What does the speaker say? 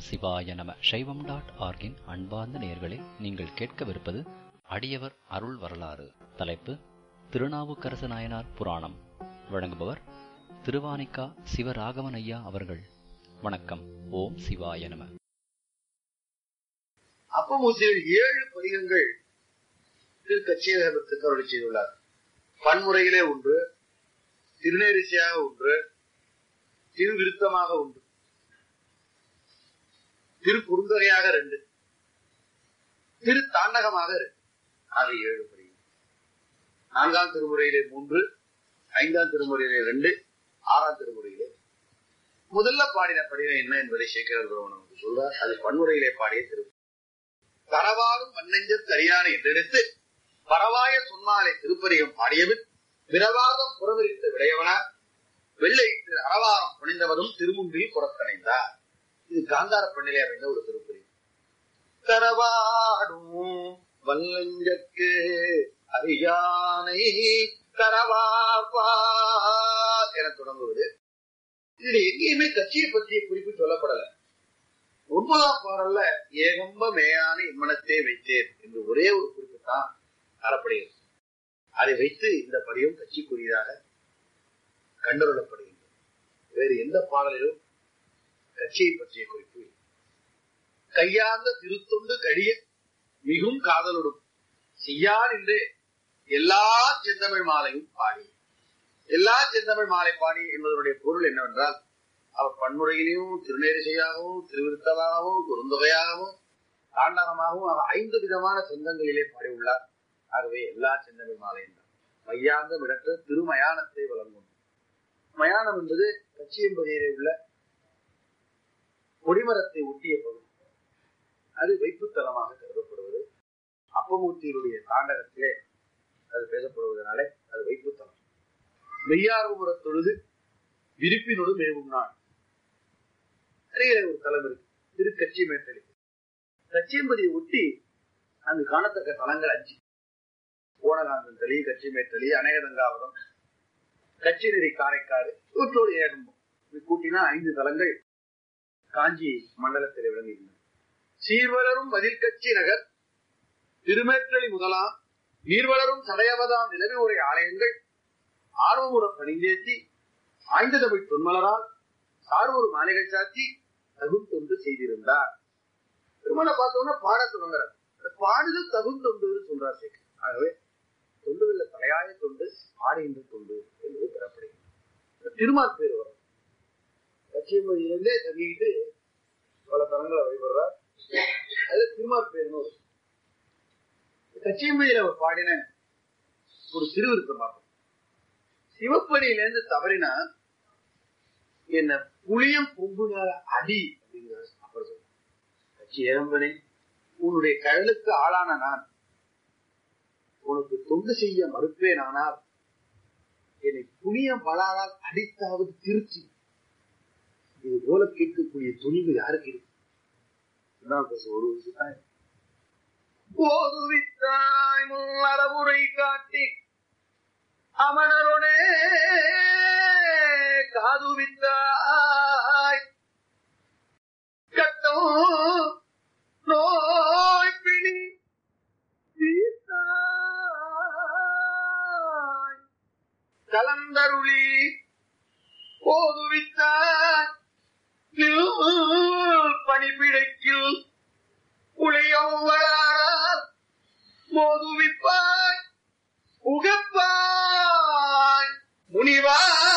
சிவாய நம சைவம் டாட் ஆர்கின் அன்பார்ந்த நேயர்களே நீங்கள் கேட்கவிருப்பது அடியவர் அருள் வரலாறு தலைப்பு திருநாவுக்கரசு நாயனார் புராணம் வழங்குபவர் திருவானிக்கா சிவராகவன் ஐயா அவர்கள் வணக்கம் ஓம் சிவாய நம அப்பமூசியில் ஏழு பதிகங்கள் திரு கச்சேகரத்துக்கு அருளி செய்துள்ளார் பன்முறையிலே ஒன்று திருநேரிசையாக ஒன்று திருவிருத்தமாக ஒன்று திரு குறுந்தகையாக ரெண்டு திரு தாண்டகமாக ரெண்டு ஆக ஏழு பதிகம் நான்காம் திருமுறையிலே மூன்று ஐந்தாம் திருமுறையிலே ரெண்டு ஆறாம் திருமுறையிலே முதல்ல பாடின படிவம் என்ன என்பதை சேகரர் நமக்கு சொல்றார் அது பன்முறையிலே பாடிய திரு தரவாரும் மண்ணெஞ்ச தரியான என்றெடுத்து பரவாய சொன்னாலே திருப்பதிகம் பாடியவன் விரவாதம் புறவிரித்த விளையவனார் வெள்ளை திரு அரவாரம் புனிந்தவரும் திருமுன்பில் புறக்கணைந்தார் இது காந்தார பண்ணிலே அமைந்த ஒரு திருப்பதி தரவாடும் வல்லஞ்சற்கு அறியானை தரவார் என தொடங்குவது இதுல எங்கேயுமே கட்சியை பற்றிய குறிப்பு சொல்லப்படல ஒன்பதாம் பாடல்ல ஏகம்ப மேயான இம்மனத்தை வைத்தேன் என்று ஒரே ஒரு குறிப்பு தான் தரப்படுகிறது அதை வைத்து இந்த படியும் கட்சிக்குரியதாக கண்டறியப்படுகின்றது வேறு எந்த பாடலிலும் கட்சியை பற்றிய குறிப்பு இல்லை. கையார்ந்த திருத்தொண்டு கடிய மிகும் காதலுடும் செய்யான் என்று எல்லா செந்தமிழ் மாலையும் பாடி எல்லா செந்தமிழ் மாலை பாடி என்பதனுடைய பொருள் என்னவென்றால் அவர் பன்முறையிலையும் திருநேரிசையாகவும் திருவிருத்தமாகவும் குறுந்தொகையாகவும் தாண்டகமாகவும் அவர் ஐந்து விதமான சொந்தங்களிலே பாடியுள்ளார் ஆகவே எல்லா செந்தமிழ் மாலை என்றார் மையாந்த விடற்ற திருமயானத்தை வழங்கும் மயானம் என்பது கச்சியம்பதியிலே உள்ள கொடிமரத்தை ஒட்டிய பகுதி அது வைப்புத்தலமாக கருதப்படுவது அப்பமூர்த்தியினுடைய தாண்டகத்திலே அது பேசப்படுவதனாலே அது வைப்புத்தலம் மெய்யார்புற தொழுது விருப்பினோடு மேவும் நாள் அருகிலே ஒரு தலம் இருக்கு திரு கச்சி மேட்டலி கச்சியம்பதியை ஒட்டி அங்கு காணத்தக்க தலங்கள் அஞ்சு ஓனகாந்தன் தளி கச்சி மேட்டலி அநேகதங்காவரம் கச்சிநெறி காரைக்காடு இவற்றோடு ஏகம்பம் இது கூட்டினா ஐந்து தலங்கள் காஞ்சி மண்டலத்தில் விளங்குகின்றன சீர்வளரும் மதில் கட்சி நகர் திருமேற்றலி முதலாம் நீர்வளரும் சடையவதாம் நிலவி உரை ஆலயங்கள் ஆர்வமுற பணிந்தேத்தி ஆய்ந்த தமிழ் தொன்மலரால் சார்வொரு மாளிகை சாத்தி தகுந்தொண்டு செய்திருந்தார் திருமண பார்த்தோம்னா பாட தொடங்குறார் பாடுதல் தகுந்தொண்டு சொல்றார் சேகர் ஆகவே தொண்டுகள்ல தலையாய தொண்டு பாடுகின்ற தொண்டு என்பது பெறப்படுகிறது திருமால் பேர் வரும் கட்சியம்பதியிலிருந்தே தங்கிட்டு பல தலங்களை வழிபடுறார் அது திருமால் பேர்னு வரும் கட்சியம்பதியில அவர் பாடின ஒரு திருவிருத்தம் பார்ப்போம் சிவப்படியிலேருந்து தவறினா என்ன புளியம் பொங்குனால அடி அப்படிங்கிறார் அப்புறம் சொல்ற கட்சி ஏரம்பனே உன்னுடைய கழலுக்கு ஆளான நான் உனக்கு தொண்டு செய்ய மறுப்பேன் ஆனால் என்னை புளியம் பலாரால் அடித்தாவது திருச்சி இது போல கேட்கக்கூடிய துணிவு யாருக்கு இருக்கு என்ன பேச ஒரு விஷயம் போதுவித்தாய் முன்னறவுரை காட்டி அமணருடே காதுவித்தாய் கட்டம் நோய் பிடி தீர்த்தாய். கலந்தருளி போதுவித்தாய் பணிபிடைக்கில் புளியவரால் மோதுவிப்பாய் உகப்பாய் முனிவா